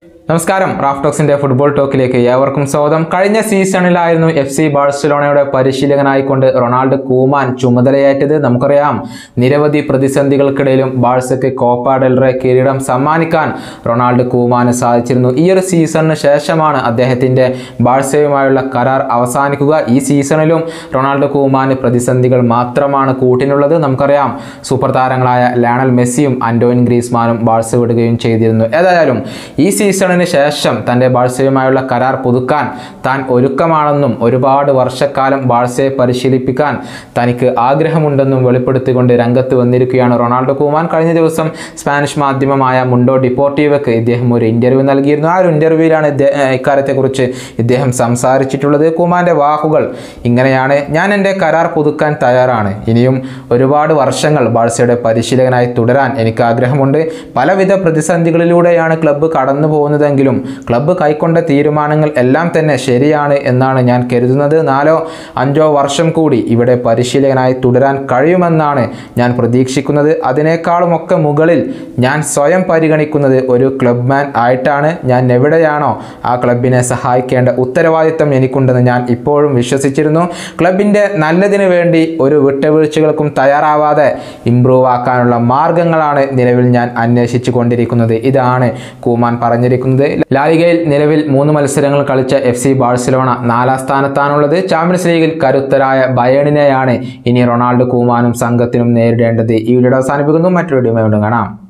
നമസ്കാരം റാഫ്റ്റോക്സിന്റെ ഫുട്ബോൾ ടോക്കിലേക്ക് ഏവർക്കും സ്വാഗതം കഴിഞ്ഞ സീസണിലായിരുന്നു എഫ് സി ബാഴ്സലോണയുടെ പരിശീലകനായിക്കൊണ്ട് റൊണാൾഡ് കൂമാൻ ചുമതലയേറ്റത് നമുക്കറിയാം നിരവധി പ്രതിസന്ധികൾക്കിടയിലും ബാഴ്സയ്ക്ക് കോപ്പ ഡെൽറെ കിരീടം സമ്മാനിക്കാൻ റൊണാൾഡ് കൂമാന് സാധിച്ചിരുന്നു ഈ ഒരു സീസണിന് ശേഷമാണ് അദ്ദേഹത്തിന്റെ ബാഴ്സയുമായുള്ള കരാർ അവസാനിക്കുക ഈ സീസണിലും റൊണാൾഡ് കൂമാന് പ്രതിസന്ധികൾ മാത്രമാണ് കൂട്ടിനുള്ളത് നമുക്കറിയാം സൂപ്പർ താരങ്ങളായ ലയണൽ മെസ്സിയും അന്റോയിൻ ഗ്രീസ്മാനും ബാഴ്സ വിടുകയും ചെയ്തിരുന്നു ഏതായാലും ഈ സീസണിന് ശേഷം തൻ്റെ ബാഴ്സയുമായുള്ള കരാർ പുതുക്കാൻ താൻ ഒരുക്കമാണെന്നും ഒരുപാട് വർഷക്കാലം ബാഴ്സയെ പരിശീലിപ്പിക്കാൻ തനിക്ക് ആഗ്രഹമുണ്ടെന്നും വെളിപ്പെടുത്തിക്കൊണ്ട് രംഗത്ത് വന്നിരിക്കുകയാണ് റൊണാൾഡോ കൂമാൻ കഴിഞ്ഞ ദിവസം സ്പാനിഷ് മാധ്യമമായ മുണ്ടോ ഡിപ്പോർട്ടീവക്ക് ഇദ്ദേഹം ഒരു ഇൻ്റർവ്യൂ നൽകിയിരുന്നു ആ ഒരു ഇൻ്റർവ്യൂവിലാണ് ഇക്കാര്യത്തെക്കുറിച്ച് ഇദ്ദേഹം സംസാരിച്ചിട്ടുള്ളത് കൂമാൻ്റെ വാക്കുകൾ ഇങ്ങനെയാണ് ഞാൻ എൻ്റെ കരാർ പുതുക്കാൻ തയ്യാറാണ് ഇനിയും ഒരുപാട് വർഷങ്ങൾ ബാഴ്സയുടെ പരിശീലകനായി തുടരാൻ എനിക്ക് ആഗ്രഹമുണ്ട് പലവിധ പ്രതിസന്ധികളിലൂടെയാണ് ക്ലബ്ബ് കടന്നു പോകുന്നതെങ്കിലും ക്ലബ്ബ് കൈക്കൊണ്ട തീരുമാനങ്ങൾ എല്ലാം തന്നെ ശരിയാണ് എന്നാണ് ഞാൻ കരുതുന്നത് നാലോ അഞ്ചോ വർഷം കൂടി ഇവിടെ പരിശീലകനായി തുടരാൻ കഴിയുമെന്നാണ് ഞാൻ പ്രതീക്ഷിക്കുന്നത് അതിനേക്കാളുമൊക്കെ മുകളിൽ ഞാൻ സ്വയം പരിഗണിക്കുന്നത് ഒരു ക്ലബ് മാൻ ആയിട്ടാണ് ഞാൻ എവിടെയാണോ ആ ക്ലബിനെ സഹായിക്കേണ്ട ഉത്തരവാദിത്തം എനിക്കുണ്ടെന്ന് ഞാൻ ഇപ്പോഴും വിശ്വസിച്ചിരുന്നു ക്ലബിൻ്റെ നല്ലതിനു വേണ്ടി ഒരു വിട്ടുവീഴ്ചകൾക്കും തയ്യാറാവാതെ ഇംപ്രൂവ് ആക്കാനുള്ള മാർഗങ്ങളാണ് നിലവിൽ ഞാൻ അന്വേഷിച്ചു കൊണ്ടിരിക്കുന്നത് ഇതാണ് കൂമാൻ പറഞ്ഞിരിക്കുന്നത് ലാലിഗയിൽ നിലവിൽ മൂന്ന് മത്സരങ്ങൾ കളിച്ച എഫ് സി ബാഴ്സലോണ നാലാം സ്ഥാനത്താണുള്ളത് ചാമ്പ്യൻസ് ലീഗിൽ കരുത്തരായ ബയേണിനെയാണ് ഇനി റൊണാൾഡോ കൂമാനും സംഘത്തിനും നേരിടേണ്ടത് ഈ വീഡിയോ അവസാനിപ്പിക്കുന്നു മറ്റൊരു വീഡിയോ വീണ്ടും കാണാം